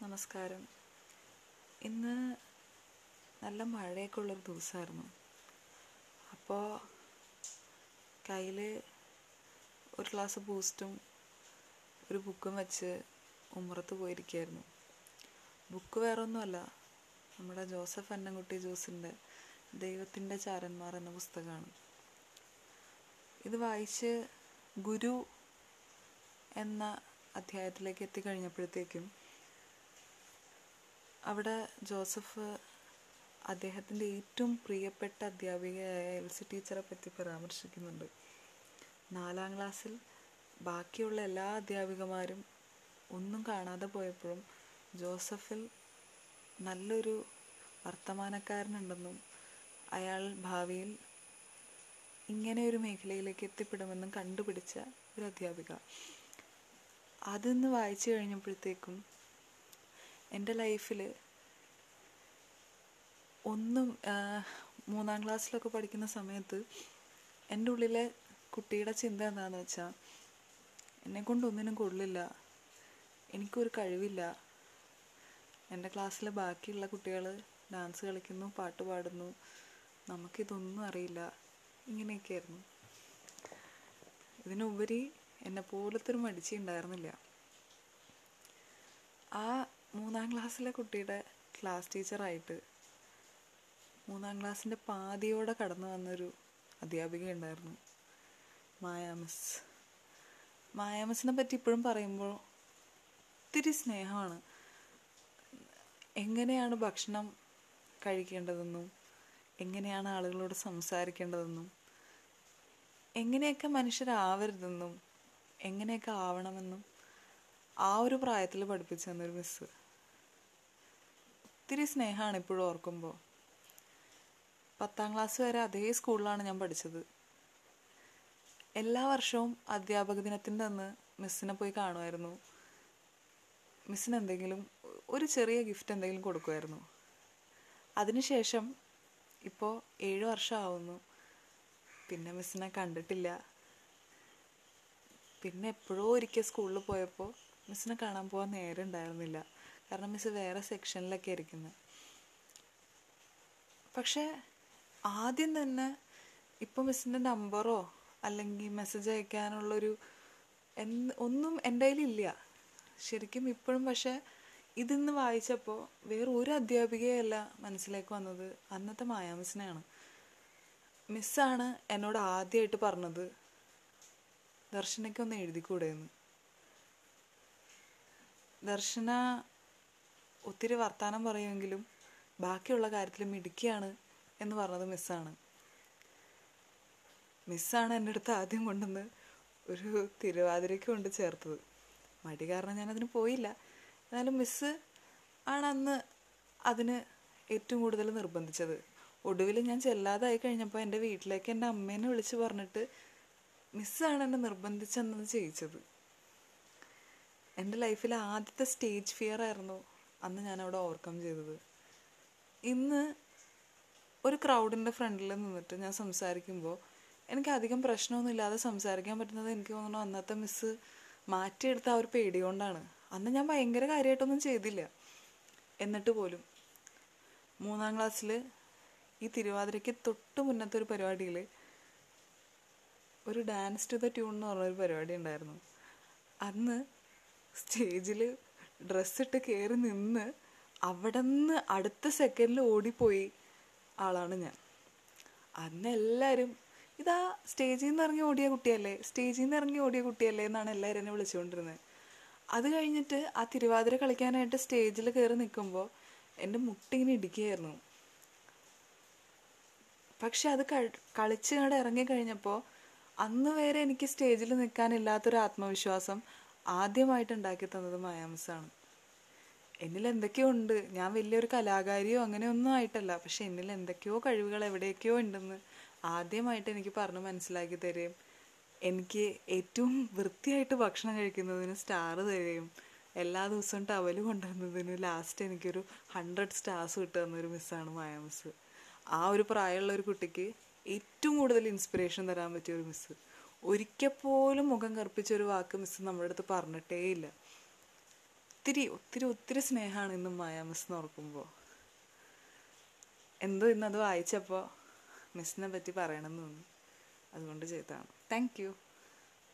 നമസ്കാരം ഇന്ന് നല്ല മഴയൊക്കെ ഉള്ളൊരു ദിവസമായിരുന്നു അപ്പോൾ കയ്യിൽ ഒരു ഗ്ലാസ് ബൂസ്റ്റും ഒരു ബുക്കും വെച്ച് ഉമ്മറത്ത് പോയിരിക്കുകയായിരുന്നു ബുക്ക് വേറെ ഒന്നുമല്ല നമ്മുടെ ജോസഫ് അന്നൻകുട്ടി ജോസിൻ്റെ ദൈവത്തിൻ്റെ ചാരന്മാർ എന്ന പുസ്തകമാണ് ഇത് വായിച്ച് ഗുരു എന്ന അധ്യായത്തിലേക്ക് എത്തിക്കഴിഞ്ഞപ്പോഴത്തേക്കും അവിടെ ജോസഫ് അദ്ദേഹത്തിൻ്റെ ഏറ്റവും പ്രിയപ്പെട്ട അധ്യാപികയായ എൽസി ടീച്ചറെ പറ്റി പരാമർശിക്കുന്നുണ്ട് നാലാം ക്ലാസ്സിൽ ബാക്കിയുള്ള എല്ലാ അധ്യാപികമാരും ഒന്നും കാണാതെ പോയപ്പോഴും ജോസഫിൽ നല്ലൊരു വർത്തമാനക്കാരനുണ്ടെന്നും അയാൾ ഭാവിയിൽ ഇങ്ങനെ ഒരു മേഖലയിലേക്ക് എത്തിപ്പെടുമെന്നും കണ്ടുപിടിച്ച ഒരു അധ്യാപിക അതൊന്ന് വായിച്ചു കഴിഞ്ഞപ്പോഴത്തേക്കും എൻ്റെ ലൈഫിൽ ഒന്നും മൂന്നാം ക്ലാസ്സിലൊക്കെ പഠിക്കുന്ന സമയത്ത് എൻ്റെ ഉള്ളിലെ കുട്ടിയുടെ ചിന്ത എന്താണെന്ന് വെച്ചാൽ എന്നെ കൊണ്ടൊന്നിനും കൊള്ളില്ല എനിക്കൊരു കഴിവില്ല എൻ്റെ ക്ലാസ്സിലെ ബാക്കിയുള്ള കുട്ടികൾ ഡാൻസ് കളിക്കുന്നു പാട്ട് പാടുന്നു നമുക്കിതൊന്നും അറിയില്ല ഇങ്ങനെയൊക്കെയായിരുന്നു ഇതിനുപരി എന്നെ പോലത്തെ ഒരു മടിച്ചി ഉണ്ടായിരുന്നില്ല ആ മൂന്നാം ക്ലാസ്സിലെ കുട്ടിയുടെ ക്ലാസ് ടീച്ചറായിട്ട് മൂന്നാം ക്ലാസ്സിൻ്റെ പാതിയോടെ കടന്നു വന്നൊരു അധ്യാപിക ഉണ്ടായിരുന്നു മായ മിസ് മായ മിസ്സിനെ പറ്റി ഇപ്പോഴും പറയുമ്പോൾ ഒത്തിരി സ്നേഹമാണ് എങ്ങനെയാണ് ഭക്ഷണം കഴിക്കേണ്ടതെന്നും എങ്ങനെയാണ് ആളുകളോട് സംസാരിക്കേണ്ടതെന്നും എങ്ങനെയൊക്കെ മനുഷ്യരാവരുതെന്നും എങ്ങനെയൊക്കെ ആവണമെന്നും ആ ഒരു പ്രായത്തിൽ പഠിപ്പിച്ചു തന്നൊരു മിസ്സ് ഒത്തിരി സ്നേഹമാണ് ഇപ്പോഴും ഓർക്കുമ്പോൾ പത്താം ക്ലാസ് വരെ അതേ സ്കൂളിലാണ് ഞാൻ പഠിച്ചത് എല്ലാ വർഷവും അധ്യാപക ദിനത്തിൻ്റെ അന്ന് മിസ്സിനെ പോയി കാണുമായിരുന്നു മിസ്സിന് എന്തെങ്കിലും ഒരു ചെറിയ ഗിഫ്റ്റ് എന്തെങ്കിലും കൊടുക്കുമായിരുന്നു അതിനുശേഷം ഇപ്പോൾ ഏഴ് വർഷമാവുന്നു പിന്നെ മിസ്സിനെ കണ്ടിട്ടില്ല പിന്നെ എപ്പോഴോ ഒരിക്കൽ സ്കൂളിൽ പോയപ്പോൾ മിസ്സിനെ കാണാൻ പോകാൻ നേരം ഉണ്ടായിരുന്നില്ല കാരണം മിസ് വേറെ സെക്ഷനിലൊക്കെ ഇരിക്കുന്നത് പക്ഷേ ആദ്യം തന്നെ ഇപ്പോൾ മിസ്സിൻ്റെ നമ്പറോ അല്ലെങ്കിൽ മെസ്സേജ് അയക്കാനുള്ളൊരു എന്ത് ഒന്നും എൻ്റെ കയ്യിലില്ല ശരിക്കും ഇപ്പോഴും പക്ഷേ ഇതിന്ന് വായിച്ചപ്പോൾ വേറെ ഒരു അധ്യാപികയല്ല മനസ്സിലേക്ക് വന്നത് അന്നത്തെ മായാ മിസ്സിനെയാണ് മിസ്സാണ് എന്നോട് ആദ്യമായിട്ട് പറഞ്ഞത് ദർശനയ്ക്ക് ഒന്ന് എഴുതിക്കൂടെ എന്ന് ദർശന ഒത്തിരി വർത്തമാനം പറയുമെങ്കിലും ബാക്കിയുള്ള കാര്യത്തിൽ മിടുക്കിയാണ് എന്ന് പറഞ്ഞത് മിസ്സാണ് മിസ്സാണ് എൻ്റെ അടുത്ത് ആദ്യം കൊണ്ടുവന്ന് ഒരു തിരുവാതിരയ്ക്ക് കൊണ്ട് ചേർത്തത് മടി കാരണം ഞാനതിന് പോയില്ല എന്നാലും മിസ്സ് ആണ് അന്ന് അതിന് ഏറ്റവും കൂടുതൽ നിർബന്ധിച്ചത് ഒടുവിൽ ഞാൻ ചെല്ലാതായി കഴിഞ്ഞപ്പോൾ എൻ്റെ വീട്ടിലേക്ക് എൻ്റെ അമ്മേനെ വിളിച്ച് പറഞ്ഞിട്ട് മിസ്സാണ് എന്നെ നിർബന്ധിച്ചെന്നത് ചെയ്യിച്ചത് എൻ്റെ ലൈഫിലെ ആദ്യത്തെ സ്റ്റേജ് ഫിയർ ആയിരുന്നു അന്ന് ഞാൻ അവിടെ ഓവർകം ചെയ്തത് ഇന്ന് ഒരു ക്രൗഡിൻ്റെ ഫ്രണ്ടിൽ നിന്നിട്ട് ഞാൻ സംസാരിക്കുമ്പോൾ എനിക്ക് അധികം പ്രശ്നമൊന്നും ഇല്ലാതെ സംസാരിക്കാൻ പറ്റുന്നത് എനിക്ക് തോന്നുന്നു അന്നത്തെ മിസ്സ് മാറ്റിയെടുത്ത ആ ഒരു പേടി കൊണ്ടാണ് അന്ന് ഞാൻ ഭയങ്കര കാര്യമായിട്ടൊന്നും ചെയ്തില്ല എന്നിട്ട് പോലും മൂന്നാം ക്ലാസ്സിൽ ഈ തിരുവാതിരയ്ക്ക് തൊട്ട് മുന്നത്തെ ഒരു പരിപാടിയിൽ ഒരു ഡാൻസ് ടു ദ ട്യൂൺ എന്ന് പറഞ്ഞൊരു പരിപാടി ഉണ്ടായിരുന്നു അന്ന് സ്റ്റേജിൽ ഡ്രസ്സിട്ട് കയറി നിന്ന് അവിടെ നിന്ന് അടുത്ത സെക്കൻഡിൽ ഓടിപ്പോയി ആളാണ് ഞാൻ അന്ന് എല്ലാവരും ഇതാ സ്റ്റേജിൽ നിന്ന് ഇറങ്ങി ഓടിയ കുട്ടിയല്ലേ സ്റ്റേജിൽ നിന്ന് ഇറങ്ങി ഓടിയ കുട്ടിയല്ലേ എന്നാണ് എല്ലാവരും എന്നെ വിളിച്ചുകൊണ്ടിരുന്നത് അത് കഴിഞ്ഞിട്ട് ആ തിരുവാതിര കളിക്കാനായിട്ട് സ്റ്റേജിൽ കയറി നിൽക്കുമ്പോൾ എൻ്റെ മുട്ടിങ്ങനെ ഇടിക്കുകയായിരുന്നു പക്ഷെ അത് കളിച്ച് കണ്ട് ഇറങ്ങിക്കഴിഞ്ഞപ്പോൾ അന്ന് വരെ എനിക്ക് സ്റ്റേജിൽ നിൽക്കാനില്ലാത്തൊരു ആത്മവിശ്വാസം ആദ്യമായിട്ട് ഉണ്ടാക്കി തന്നത് മായാമസാണ് എന്നിൽ എന്തൊക്കെയോ ഉണ്ട് ഞാൻ വലിയൊരു കലാകാരിയോ അങ്ങനെയൊന്നും ആയിട്ടല്ല പക്ഷെ എന്നിൽ എന്തൊക്കെയോ കഴിവുകൾ എവിടെയൊക്കെയോ ഉണ്ടെന്ന് ആദ്യമായിട്ട് എനിക്ക് പറഞ്ഞ് മനസ്സിലാക്കി തരുകയും എനിക്ക് ഏറ്റവും വൃത്തിയായിട്ട് ഭക്ഷണം കഴിക്കുന്നതിന് സ്റ്റാർ തരികയും എല്ലാ ദിവസവും ടവല് കൊണ്ടുവന്നതിന് ലാസ്റ്റ് എനിക്കൊരു ഹൺഡ്രഡ് സ്റ്റാർസ് കിട്ടുക എന്നൊരു മിസ്സാണ് മായ മിസ് ആ ഒരു പ്രായമുള്ള ഒരു കുട്ടിക്ക് ഏറ്റവും കൂടുതൽ ഇൻസ്പിറേഷൻ തരാൻ പറ്റിയ ഒരു മിസ്സ് ഒരിക്കൽ പോലും മുഖം കറുപ്പിച്ച ഒരു വാക്ക് മിസ്സ് നമ്മുടെ അടുത്ത് പറഞ്ഞിട്ടേ ഇല്ല ഒത്തിരി ഒത്തിരി ഒത്തിരി സ്നേഹമാണ് ഇന്നും മായ മിസ് ഓർക്കുമ്പോൾ എന്തോ ഇന്ന് അത് വായിച്ചപ്പോൾ മിസ്സിനെ പറ്റി പറയണമെന്ന് തോന്നി അതുകൊണ്ട് ചെയ്തതാണ് താങ്ക് യു